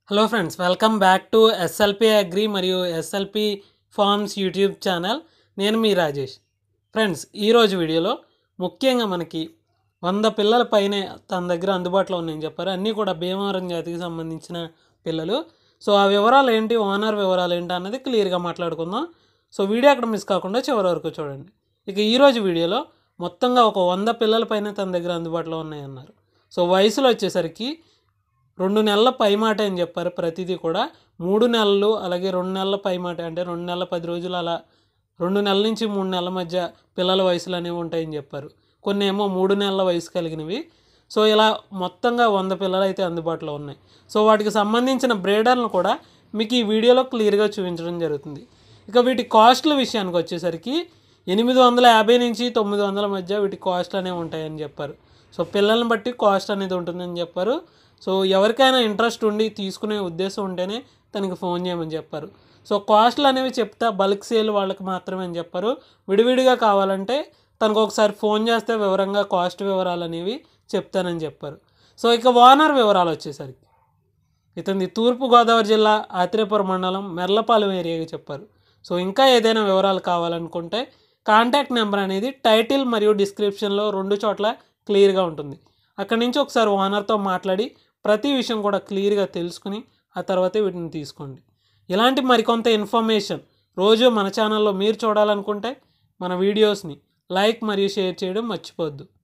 hello friends welcome back to SLP agri మరియు SLP farms YouTube channel నేను మీ Rajesh friends ఈరోజు వీడియోలో ముఖ్యంగా మనకి వంద పిల్లల పైనే తన దగ్గర అందుబాటులో ఉన్నాయని చెప్పారు అన్నీ కూడా భీమవరం జాతికి సంబంధించిన పిల్లలు సో ఆ వివరాలు ఏంటి ఓనర్ వివరాలు ఏంటి అన్నది క్లియర్గా మాట్లాడుకుందాం సో వీడియో అక్కడ మిస్ కాకుండా చివరి వరకు చూడండి ఇక ఈరోజు వీడియోలో మొత్తంగా ఒక వంద పిల్లల పైన తన దగ్గర అందుబాటులో ఉన్నాయన్నారు సో వయసులో వచ్చేసరికి రెండు నెలల పైమాట అని చెప్పారు ప్రతిదీ కూడా మూడు నెలలు అలాగే రెండు నెలల పైమాట అంటే రెండు నెలల పది రోజులు అలా రెండు నెలల నుంచి మూడు నెలల మధ్య పిల్లల వయసులు అనేవి ఉంటాయని చెప్పారు కొన్ని ఏమో మూడు నెలల వయసు కలిగినవి సో ఇలా మొత్తంగా వంద పిల్లలు అయితే అందుబాటులో ఉన్నాయి సో వాటికి సంబంధించిన బ్రేడర్లను కూడా మీకు ఈ వీడియోలో క్లియర్గా చూపించడం జరుగుతుంది ఇక వీటి కాస్ట్ల విషయానికి వచ్చేసరికి ఎనిమిది వందల యాభై నుంచి తొమ్మిది వందల మధ్య వీటి కాస్ట్ అనేవి ఉంటాయని చెప్పారు సో పిల్లల్ని బట్టి కాస్ట్ అనేది ఉంటుందని చెప్పారు సో ఎవరికైనా ఇంట్రెస్ట్ ఉండి తీసుకునే ఉద్దేశం ఉంటేనే తనకి ఫోన్ చేయమని చెప్పారు సో కాస్ట్లు అనేవి చెప్తా బల్క్ సేల్ వాళ్ళకి మాత్రమే అని చెప్పారు విడివిడిగా కావాలంటే తనకు ఒకసారి ఫోన్ చేస్తే వివరంగా కాస్ట్ వివరాలు అనేవి చెప్తానని చెప్పారు సో ఇక ఓనర్ వివరాలు వచ్చేసరికి ఇతని తూర్పుగోదావరి జిల్లా ఆత్రేపురం మండలం మెర్లపాలెం ఏరియాగా చెప్పారు సో ఇంకా ఏదైనా వివరాలు కావాలనుకుంటే కాంటాక్ట్ నెంబర్ అనేది టైటిల్ మరియు డిస్క్రిప్షన్లో రెండు చోట్ల క్లియర్గా ఉంటుంది అక్కడి నుంచి ఒకసారి ఓనర్తో మాట్లాడి ప్రతి విషయం కూడా క్లియర్గా తెలుసుకుని ఆ తర్వాతే వీటిని తీసుకోండి ఇలాంటి మరికొంత ఇన్ఫర్మేషన్ రోజు మన ఛానల్లో మీరు చూడాలనుకుంటే మన వీడియోస్ని లైక్ మరియు షేర్ చేయడం మర్చిపోవద్దు